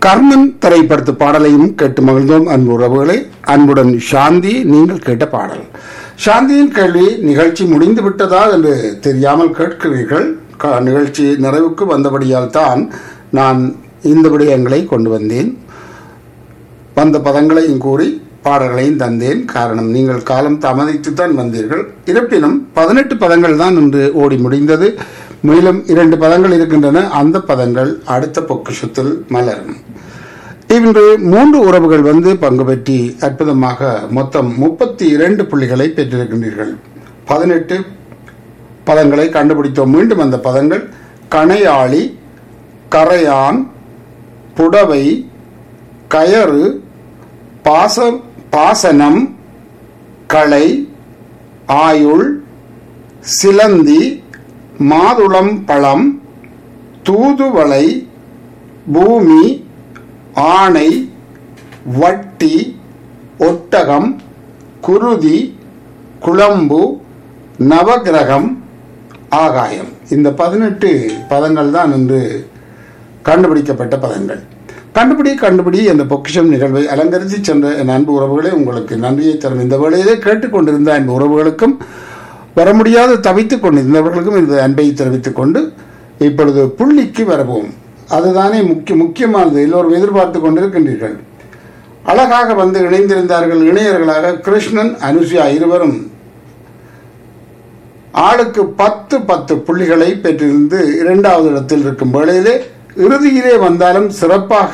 கர்ணன் திரைப்படத்து பாடலையும் கேட்டு மகிழ்ந்தோம் அன்பு உறவுகளை அன்புடன் சாந்தி நீங்கள் கேட்ட பாடல் சாந்தியின் கேள்வி நிகழ்ச்சி முடிந்து விட்டதா என்று தெரியாமல் கேட்கிறீர்கள் க- நிகழ்ச்சி நிறைவுக்கு வந்தபடியால் தான் நான் இந்த விடயங்களை கொண்டு வந்தேன் வந்த பதங்களையும் கூறி பாடல்களையும் தந்தேன் காரணம் நீங்கள் காலம் தாமதித்து தான் வந்தீர்கள் இருப்பினும் பதினெட்டு பதங்கள் தான் இன்று ஓடி முடிந்தது மேலும் இரண்டு பதங்கள் இருக்கின்றன அந்த பதங்கள் அடுத்த பொக்கிஷத்தில் மலரும் இன்று மூன்று உறவுகள் வந்து பங்கு பெற்றி அற்புதமாக மொத்தம் முப்பத்தி இரண்டு புள்ளிகளை பெற்றிருக்கின்றீர்கள் பதினெட்டு பதங்களை கண்டுபிடித்தோம் மீண்டும் அந்த பதங்கள் கணையாளி கரையான் புடவை கயறு பாச பாசனம் களை ஆயுள் சிலந்தி மாதுளம் பழம் தூதுவளை பூமி ஆணை வட்டி ஒட்டகம் குருதி குழம்பு நவகிரகம் ஆகாயம் இந்த பதினெட்டு பதங்கள் தான் இன்று கண்டுபிடிக்கப்பட்ட பதங்கள் கண்டுபிடி கண்டுபிடி என்ற பொக்கிஷம் நிகழ்வை அலங்கரித்து சென்ற என் அன்பு உறவுகளே உங்களுக்கு நன்றியை தரும் இந்த வேளையிலே கேட்டுக்கொண்டிருந்த அன்பு உறவுகளுக்கும் வர முடியாது தவித்துக் கொண்டிருந்தவர்களுக்கும் இந்த அன்பை தெரிவித்துக் கொண்டு இப்பொழுது புள்ளிக்கு வரவோம் அதுதானே முக்கிய முக்கியமானது எல்லோரும் எதிர்பார்த்து கொண்டிருக்கின்றீர்கள் அழகாக வந்து இணைந்திருந்தார்கள் இணையர்களாக கிருஷ்ணன் அனுஷியா இருவரும் ஆளுக்கு பத்து பத்து புள்ளிகளை பெற்றிருந்து இரண்டாவது இடத்தில் இருக்கும் வேளையிலே இறுதியிலே வந்தாலும் சிறப்பாக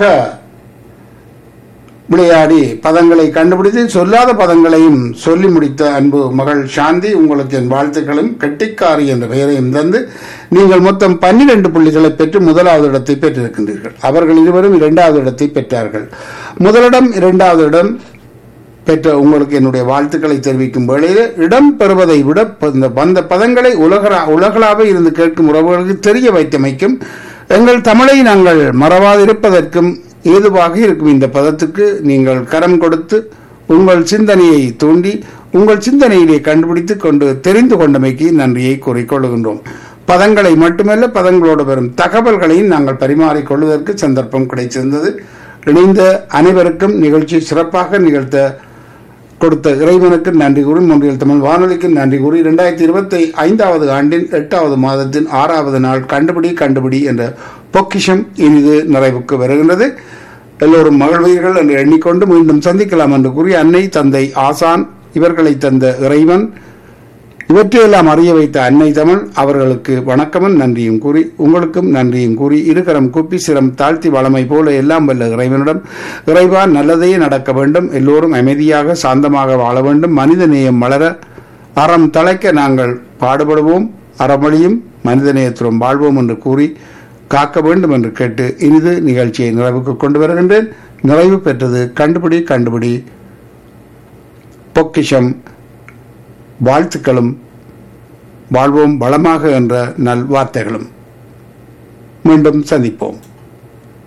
விளையாடி பதங்களை கண்டுபிடித்து சொல்லாத பதங்களையும் சொல்லி முடித்த அன்பு மகள் சாந்தி உங்களுக்கு என் வாழ்த்துக்களும் கெட்டிக்காரி என்ற பெயரையும் தந்து நீங்கள் மொத்தம் பன்னிரண்டு புள்ளிகளை பெற்று முதலாவது இடத்தை பெற்றிருக்கின்றீர்கள் அவர்கள் இருவரும் இரண்டாவது இடத்தை பெற்றார்கள் முதலிடம் இரண்டாவது இடம் பெற்ற உங்களுக்கு என்னுடைய வாழ்த்துக்களை தெரிவிக்கும் வேளையில் இடம் பெறுவதை விட ப- இந்த வந்த பதங்களை உலகரா உலகளாக இருந்து கேட்கும் உறவுகளுக்கு தெரிய வைத்தமைக்கும் எங்கள் தமிழை நாங்கள் மறவாதிருப்பதற்கும் ஏதுவாக இருக்கும் இந்த பதத்துக்கு நீங்கள் கரம் கொடுத்து உங்கள் சிந்தனையை தூண்டி உங்கள் சிந்தனையிலே கண்டுபிடித்து கொண்டு தெரிந்து கொண்டமைக்கு நன்றியை கூறிக்கொள்கின்றோம் பதங்களை மட்டுமல்ல பதங்களோடு வரும் தகவல்களையும் நாங்கள் பரிமாறிக்கொள்வதற்கு சந்தர்ப்பம் கிடைச்சிருந்தது இணைந்த அனைவருக்கும் நிகழ்ச்சி சிறப்பாக நிகழ்த்த கொடுத்த இறைவனுக்கு நன்றி கூறி முன்றியல் தமிழ் வானொலிக்கு நன்றி கூறி இரண்டாயிரத்தி இருபத்தி ஐந்தாவது ஆண்டின் எட்டாவது மாதத்தின் ஆறாவது நாள் கண்டுபிடி கண்டுபிடி என்ற பொக்கிஷம் இனிது நிறைவுக்கு வருகின்றது எல்லோரும் மகிழ்வீர்கள் என்று எண்ணிக்கொண்டு மீண்டும் சந்திக்கலாம் என்று கூறி அன்னை தந்தை ஆசான் இவர்களை தந்த இறைவன் இவற்றையெல்லாம் அறிய வைத்த அன்னை தமிழ் அவர்களுக்கு வணக்கமும் நன்றியும் கூறி உங்களுக்கும் நன்றியும் கூறி இருக்கரம் கூப்பி சிரம் தாழ்த்தி வளமை போல எல்லாம் வல்ல இறைவனிடம் இறைவா நல்லதே நடக்க வேண்டும் எல்லோரும் அமைதியாக சாந்தமாக வாழ வேண்டும் மனித நேயம் வளர அறம் தலைக்க நாங்கள் பாடுபடுவோம் அறமொழியும் மனித நேயத்துடன் வாழ்வோம் என்று கூறி காக்க வேண்டும் என்று கேட்டு இனிது நிகழ்ச்சியை நிறைவுக்கு கொண்டு வருகின்றேன் நிறைவு பெற்றது கண்டுபிடி கண்டுபிடி பொக்கிஷம் வாழ்த்துக்களும் வாழ்வோம் வளமாக என்ற நல் வார்த்தைகளும் மீண்டும் சந்திப்போம்